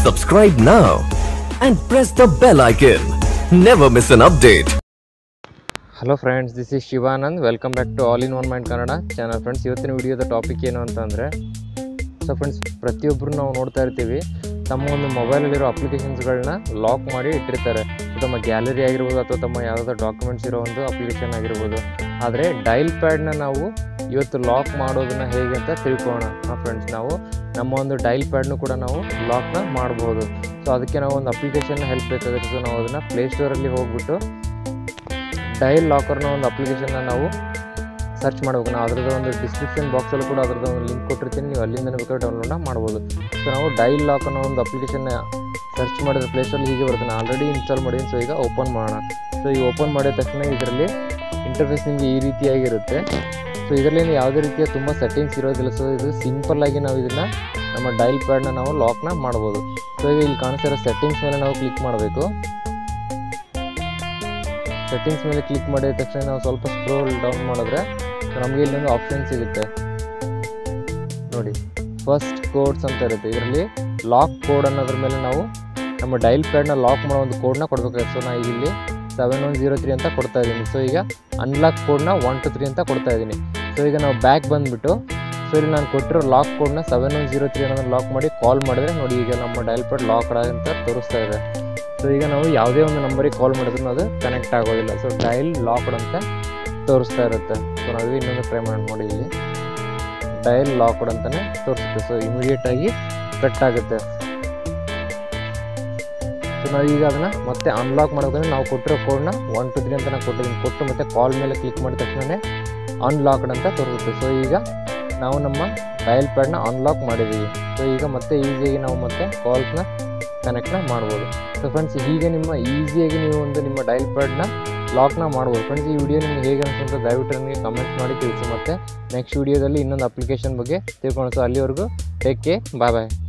Subscribe now and press the bell icon. Never miss an update. Hello friends this is Shivanand welcome back to all in one mind Kannada channel friends ಇವತ್ತಿನ ವಿಡಿಯೋದ topic ಏನು ಅಂತಂದರೆ so friends ಪ್ರತಿಯೊಬ್ಬರು ನಾವು ನೋಡ್ತಾ ಇರ್ತೀವಿ ತಮ್ಮ ಒಂದು ಮೊಬೈಲಲ್ಲಿರೋ ಅಪ್ಲಿಕೇಶನ್ಸ್ಗಳನ್ನ ಲಾಕ್ ಮಾಡಿ ಇಟ್ಟಿರ್ತಾರೆ ತಮ್ಮ ಗ್ಯಾಲರಿ ಆಗಿರ್ಬೋದು ಅಥವಾ ತಮ್ಮ ಯಾವುದಾದ್ರು ಡಾಕ್ಯುಮೆಂಟ್ಸ್ ಇರೋ ಒಂದು ಅಪ್ಲಿಕೇಶನ್ ಆಗಿರ್ಬೋದು ಆದರೆ ಡೈಲ್ ಪ್ಯಾಡ್ನ ನಾವು ಇವತ್ತು ಲಾಕ್ ಮಾಡೋದನ್ನ ಹೇಗೆ ಅಂತ ತಿಳ್ಕೊಳ್ಳೋಣ ಹಾಂ ಫ್ರೆಂಡ್ಸ್ ನಾವು ನಮ್ಮ ಒಂದು ಡೈಲ್ ಪ್ಯಾಡ್ನು ಕೂಡ ನಾವು ಲಾಕ್ನ ಮಾಡ್ಬೋದು ಸೊ ಅದಕ್ಕೆ ನಾವು ಒಂದು ಅಪ್ಲಿಕೇಶನ್ ಹೆಲ್ಪ್ ಬೇಕಾಗುತ್ತೆ ಸೊ ನಾವು ಅದನ್ನು ಪ್ಲೇಸ್ಟೋರಲ್ಲಿ ಹೋಗ್ಬಿಟ್ಟು ಡೈಲ್ ಲಾಕರ್ನ ಒಂದು ಅಪ್ಲಿಕೇಶನ್ನ ನಾವು ಸರ್ಚ್ ಮಾಡ್ಬೇಕು ನಾವು ಅದರದ್ದು ಒಂದು ಡಿಸ್ಕ್ರಿಪ್ಷನ್ ಬಾಕ್ಸಲ್ಲೂ ಕೂಡ ಅದರದ್ದು ಒಂದು ಲಿಂಕ್ ಕೊಟ್ಟಿರ್ತೀನಿ ನೀವು ಅಲ್ಲಿಂದನೇ ಬೇಕಾದ್ರೆ ಡೌನ್ಲೋಡ್ನ ಮಾಡ್ಬೋದು ಸೊ ನಾವು ಡೈಲ್ ಲಾಕ್ ಅನ್ನೋ ಒಂದು ಅಪ್ಲಿಕೇಶನ್ನ ಸರ್ಚ್ ಮಾಡಿದ್ರೆ ಪ್ಲೇಸ್ಟೋರಲ್ಲಿ ಹೀಗೆ ಬರುತ್ತೆ ನಾನು ಆಲ್ರೆಡಿ ಇನ್ಸ್ಟಾಲ್ ಮಾಡಿದ್ದೀನಿ ಸೊ ಈಗ ಓಪನ್ ಮಾಡೋಣ ಸೊ ಈಗ ಓಪನ್ ಮಾಡಿದ ತಕ್ಷಣ ಇದರಲ್ಲಿ ಇಂಟರ್ಫೇಸ್ ನಿಮಗೆ ಈ ರೀತಿಯಾಗಿರುತ್ತೆ ಸೊ ಇದರಲ್ಲಿ ಯಾವುದೇ ರೀತಿಯ ತುಂಬ ಸೆಟ್ಟಿಂಗ್ಸ್ ಇರೋದಿಲ್ಲ ಸೊ ಇದು ಸಿಂಪಲ್ ಆಗಿ ನಾವು ಇದನ್ನು ನಮ್ಮ ಡೈಲ್ ಪ್ಯಾಡ್ನ ನಾವು ಲಾಕ್ನ ಮಾಡ್ಬೋದು ಸೊ ಈಗ ಇಲ್ಲಿ ಕಾಣಿಸ್ತಿರೋ ಸೆಟ್ಟಿಂಗ್ಸ್ ಮೇಲೆ ನಾವು ಕ್ಲಿಕ್ ಮಾಡಬೇಕು ಸೆಟ್ಟಿಂಗ್ಸ್ ಮೇಲೆ ಕ್ಲಿಕ್ ಮಾಡಿದ ತಕ್ಷಣ ನಾವು ಸ್ವಲ್ಪ ಸ್ಕ್ರೋಲ್ ಡೌನ್ ಮಾಡಿದ್ರೆ ನಮಗೆ ಇಲ್ಲೊಂದು ಆಪ್ಷನ್ ಸಿಗುತ್ತೆ ನೋಡಿ ಫಸ್ಟ್ ಕೋಡ್ಸ್ ಅಂತ ಇರುತ್ತೆ ಇದರಲ್ಲಿ ಲಾಕ್ ಕೋಡ್ ಅನ್ನೋದ್ರ ಮೇಲೆ ನಾವು ನಮ್ಮ ಡೈಲ್ ಪ್ಯಾಡ್ನ ಲಾಕ್ ಮಾಡೋ ಒಂದು ಕೋಡ್ನ ಕೊಡಬೇಕಾಗುತ್ತೆ ಸೊ ನಾನು ಇಲ್ಲಿ ಸೆವೆನ್ ಒನ್ ಜೀರೋ ತ್ರೀ ಅಂತ ಕೊಡ್ತಾ ಇದ್ದೀನಿ ಸೊ ಈಗ ಅನ್ಲಾಕ್ ಕೋಡ್ನ ಒನ್ ಟು ತ್ರೀ ಅಂತ ಕೊಡ್ತಾ ಇದ್ದೀನಿ ಸೊ ಈಗ ನಾವು ಬ್ಯಾಕ್ ಬಂದುಬಿಟ್ಟು ಸೊ ಇಲ್ಲಿ ನಾನು ಕೊಟ್ಟಿರೋ ಲಾಕ್ ಕೋಡ್ನ ಸೆವೆನ್ ಒನ್ ಜೀರೋ ತ್ರೀ ಅನ್ನೋದನ್ನ ಲಾಕ್ ಮಾಡಿ ಕಾಲ್ ಮಾಡಿದ್ರೆ ನೋಡಿ ಈಗ ನಮ್ಮ ಡೈಲ್ ಪ್ಯಾಡ್ ಲಾಕ್ ಅಂತ ತೋರಿಸ್ತಾ ಇದೆ ಸೊ ಈಗ ನಾವು ಯಾವುದೇ ಒಂದು ನಂಬರಿಗೆ ಕಾಲ್ ಮಾಡಿದ್ರು ಅದು ಕನೆಕ್ಟ್ ಆಗೋದಿಲ್ಲ ಸೊ ಡೈಲ್ ಲಾಕ್ಡ್ ಅಂತ ತೋರಿಸ್ತಾ ಇರುತ್ತೆ ಸೊ ನಾವು ಇನ್ನೊಂದು ಟ್ರೈ ಮಾಡಿ ನೋಡಿ ಇಲ್ಲಿ ಡೈಲ್ ಲಾಕ್ಡ್ ಅಂತಲೇ ತೋರಿಸುತ್ತೆ ಸೊ ಇಮಿಡಿಯೇಟಾಗಿ ಕಟ್ ಆಗುತ್ತೆ ಸೊ ನಾವು ಈಗ ಅದನ್ನು ಮತ್ತೆ ಅನ್ಲಾಕ್ ಮಾಡಬೇಕಂದ್ರೆ ನಾವು ಕೊಟ್ಟಿರೋ ಕೋಡ್ನ ಒನ್ ಟು ತ್ರೀ ಅಂತ ನಾನು ಕೊಟ್ಟಿದ್ದೀನಿ ಕೊಟ್ಟು ಮತ್ತೆ ಕಾಲ್ ಮೇಲೆ ಕ್ಲಿಕ್ ಮಾಡಿದ ತಕ್ಷಣ ಅನ್ಲಾಕ್ಡ್ ಅಂತ ತೋರಿಸುತ್ತೆ ಸೊ ಈಗ ನಾವು ನಮ್ಮ ಡಯಲ್ ಪ್ಯಾಡ್ನ ಅನ್ಲಾಕ್ ಮಾಡಿದ್ದೀವಿ ಸೊ ಈಗ ಮತ್ತೆ ಈಸಿಯಾಗಿ ನಾವು ಮತ್ತೆ ಕಾಲ್ಸ್ನ ಕನೆಕ್ಟ್ನ ಮಾಡ್ಬೋದು ಸೊ ಫ್ರೆಂಡ್ಸ್ ಹೀಗೆ ನಿಮ್ಮ ಈಸಿಯಾಗಿ ನೀವು ಒಂದು ನಿಮ್ಮ ಡೈಲ್ ಪ್ಯಾಡ್ನ ಲಾಕ್ನ ಮಾಡ್ಬೋದು ಫ್ರೆಂಡ್ಸ್ ಈ ವಿಡಿಯೋ ನಿಮ್ಗೆ ಹೇಗೆ ಅನಿಸುತ್ತೆ ದಯವಿಟ್ಟು ನನಗೆ ಕಮೆಂಟ್ ಮಾಡಿ ತಿಳಿಸಿ ಮತ್ತು ನೆಕ್ಸ್ಟ್ ವಿಡಿಯೋದಲ್ಲಿ ಇನ್ನೊಂದು ಅಪ್ಲಿಕೇಶನ್ ಬಗ್ಗೆ ತಿಳ್ಕೊಂಡು ಸೊ ಅಲ್ಲಿವರೆಗೂ ಟೇಕ್ ಕೇರ್ ಬಾಯ್ ಬಾಯ್